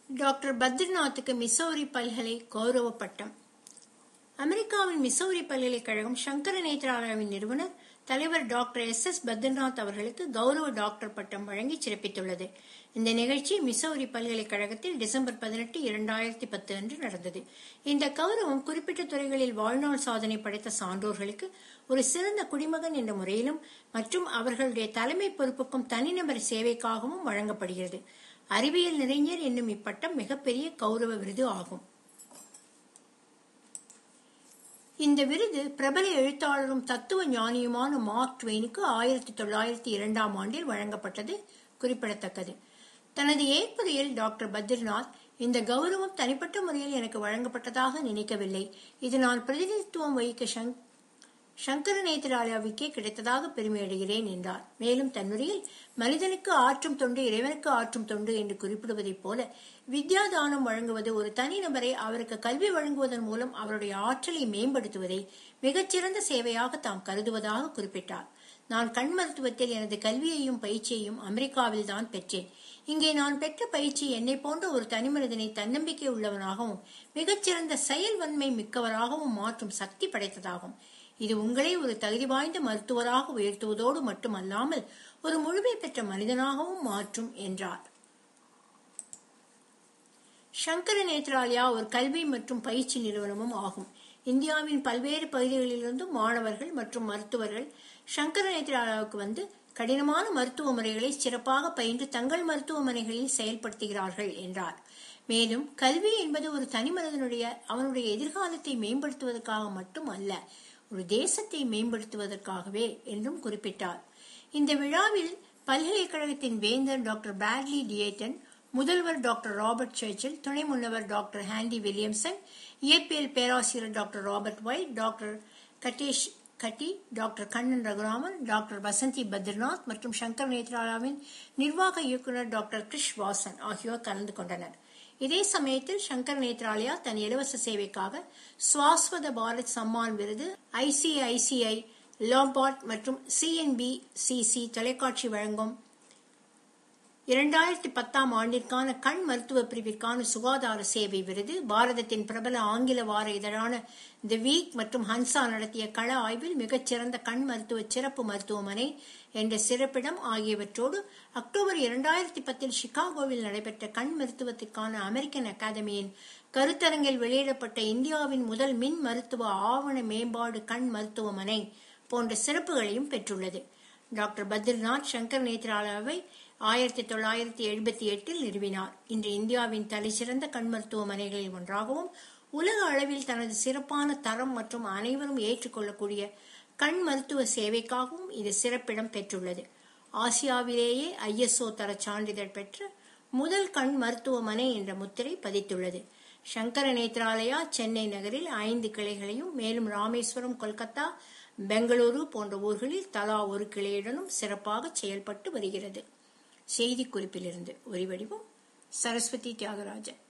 doctor பத்ரிநாத்துக்கு Missouri பல்கலை கௌரவ பட்டம் அமெரிக்காவின் மிசௌரி பல்கலைக்கழகம் சங்கர நேத்ராலயாவின் நிறுவனர் தலைவர் டாக்டர் எஸ் எஸ் பத்ரிநாத் அவர்களுக்கு கௌரவ டாக்டர் பட்டம் வழங்கி சிறப்பித்துள்ளது இந்த நிகழ்ச்சி மிசௌரி பல்கலைக்கழகத்தில் டிசம்பர் பதினெட்டு இரண்டாயிரத்தி பத்து அன்று நடந்தது இந்த கௌரவம் குறிப்பிட்ட துறைகளில் வாழ்நாள் சாதனை படைத்த சான்றோர்களுக்கு ஒரு சிறந்த குடிமகன் என்ற முறையிலும் மற்றும் அவர்களுடைய தலைமை பொறுப்புக்கும் தனிநபர் சேவைக்காகவும் வழங்கப்படுகிறது அறிவியல் நிறைஞர் என்னும் இப்பட்டம் மிகப்பெரிய கௌரவ விருது ஆகும் இந்த விருது பிரபல எழுத்தாளரும் தத்துவ ஞானியுமான மார்க் ட்வெயினுக்கு ஆயிரத்தி தொள்ளாயிரத்தி இரண்டாம் ஆண்டில் வழங்கப்பட்டது குறிப்பிடத்தக்கது தனது ஏற்புரையில் டாக்டர் பத்ரிநாத் இந்த கௌரவம் தனிப்பட்ட முறையில் எனக்கு வழங்கப்பட்டதாக நினைக்கவில்லை இது நான் பிரதிநிதித்துவம் வகிக்க சங்கர நேத்திராலயாவுக்கே கிடைத்ததாக பெருமையடைகிறேன் என்றார் மேலும் தன்னுரையில் மனிதனுக்கு ஆற்றும் தொண்டு இறைவனுக்கு ஆற்றும் தொண்டு என்று குறிப்பிடுவதைப் போல வித்யாதானம் வழங்குவது ஒரு தனிநபரை அவருக்கு கல்வி வழங்குவதன் மூலம் அவருடைய ஆற்றலை மேம்படுத்துவதை மிகச்சிறந்த சேவையாக தாம் கருதுவதாக குறிப்பிட்டார் நான் கண் மருத்துவத்தில் எனது கல்வியையும் பயிற்சியையும் அமெரிக்காவில் தான் பெற்றேன் இங்கே நான் பெற்ற பயிற்சி என்னை போன்ற ஒரு தனிமனிதனை தன்னம்பிக்கை உள்ளவனாகவும் மிகச்சிறந்த செயல் வன்மை மிக்கவராகவும் மாற்றும் சக்தி படைத்ததாகும் இது உங்களை ஒரு தகுதி வாய்ந்த மருத்துவராக உயர்த்துவதோடு மட்டுமல்லாமல் ஒரு முழுமை பெற்ற மனிதனாகவும் மாற்றும் என்றார் சங்கர நேத்ராலயா ஒரு கல்வி மற்றும் பயிற்சி நிறுவனமும் ஆகும் இந்தியாவின் பல்வேறு பகுதிகளிலிருந்தும் மாணவர்கள் மற்றும் மருத்துவர்கள் சங்கர நேத்ராலயாவுக்கு வந்து கடினமான மருத்துவ முறைகளை சிறப்பாக பயின்று தங்கள் மருத்துவமனைகளில் செயல்படுத்துகிறார்கள் என்றார் மேலும் கல்வி என்பது ஒரு தனி மனிதனுடைய அவனுடைய எதிர்காலத்தை மேம்படுத்துவதற்காக மட்டும் அல்ல ஒரு தேசத்தை மேம்படுத்துவதற்காகவே என்றும் குறிப்பிட்டார் இந்த விழாவில் பல்கலைக்கழகத்தின் வேந்தர் டாக்டர் பிராட்லி டியேட்டன் முதல்வர் டாக்டர் ராபர்ட் சர்ச்சில் துணை முன்னவர் டாக்டர் ஹாண்டி வில்லியம்சன் இயற்பியல் பேராசிரியர் doctor Robert White doctor Kattesh Katti doctor Kannan Raghuraman doctor Vasanthi Badrinath மற்றும் சங்கர் நேத்ராலாவின் நிர்வாக இயக்குநர் டாக்டர் கிருஷ் வாசன் ஆகியோர் கலந்து கொண்டனர் இதே சமயத்தில் சங்கர் நேத்ராலயா தன் இலவச சேவைக்காக சுவாஸ்வத பாரத் சம்மான் விருது ஐசிஐசிஐ லோபாட் மற்றும் சிஎன்பி சிசி தொலைக்காட்சி வழங்கும் இரண்டாயிரத்தி பத்தாம் ஆண்டிற்கான கண் மருத்துவ பிரிவிற்கான சுகாதார சேவை விருது பாரதத்தின் பிரபல ஆங்கில வார இதழான தி வீக் மற்றும் ஹன்சா நடத்திய கள ஆய்வில் மிகச்சிறந்த கண் மருத்துவ சிறப்பு மருத்துவமனை என்ற சிறப்பிடம் ஆகியவற்றோடு அக்டோபர் இரண்டாயிரத்தி பத்தில் சிகாகோவில் நடைபெற்ற கண் மருத்துவத்திற்கான அமெரிக்கன் அகாதமியின் கருத்தரங்கில் வெளியிடப்பட்ட இந்தியாவின் முதல் மின் மருத்துவ ஆவண மேம்பாடு கண் மருத்துவமனை போன்ற சிறப்புகளையும் பெற்றுள்ளது டாக்டர் பத்ரிநாத் சங்கர் நேத்ராலாவை ஆயிரத்தி தொள்ளாயிரத்தி எழுபத்தி எட்டில் நிறுவினார் இன்று இந்தியாவின் தலைசிறந்த கண் மருத்துவமனைகளில் ஒன்றாகவும் உலக அளவில் தனது சிறப்பான தரம் மற்றும் அனைவரும் ஏற்றுக்கொள்ளக்கூடிய கண் மருத்துவ சேவைக்காகவும் இது சிறப்பிடம் பெற்றுள்ளது ஆசியாவிலேயே ஐஎஸ்ஓ தர சான்றிதழ் பெற்ற முதல் கண் மருத்துவமனை என்ற முத்திரை பதித்துள்ளது சங்கர நேத்ராலயா சென்னை நகரில் ஐந்து கிளைகளையும் மேலும் ராமேஸ்வரம் கொல்கத்தா பெங்களூரு போன்ற ஊர்களில் தலா ஒரு கிளையுடனும் சிறப்பாக செயல்பட்டு வருகிறது செய்திக்குறிப்பிலிருந்து ஒலிவடிவம் சரஸ்வதி தியாகராஜன்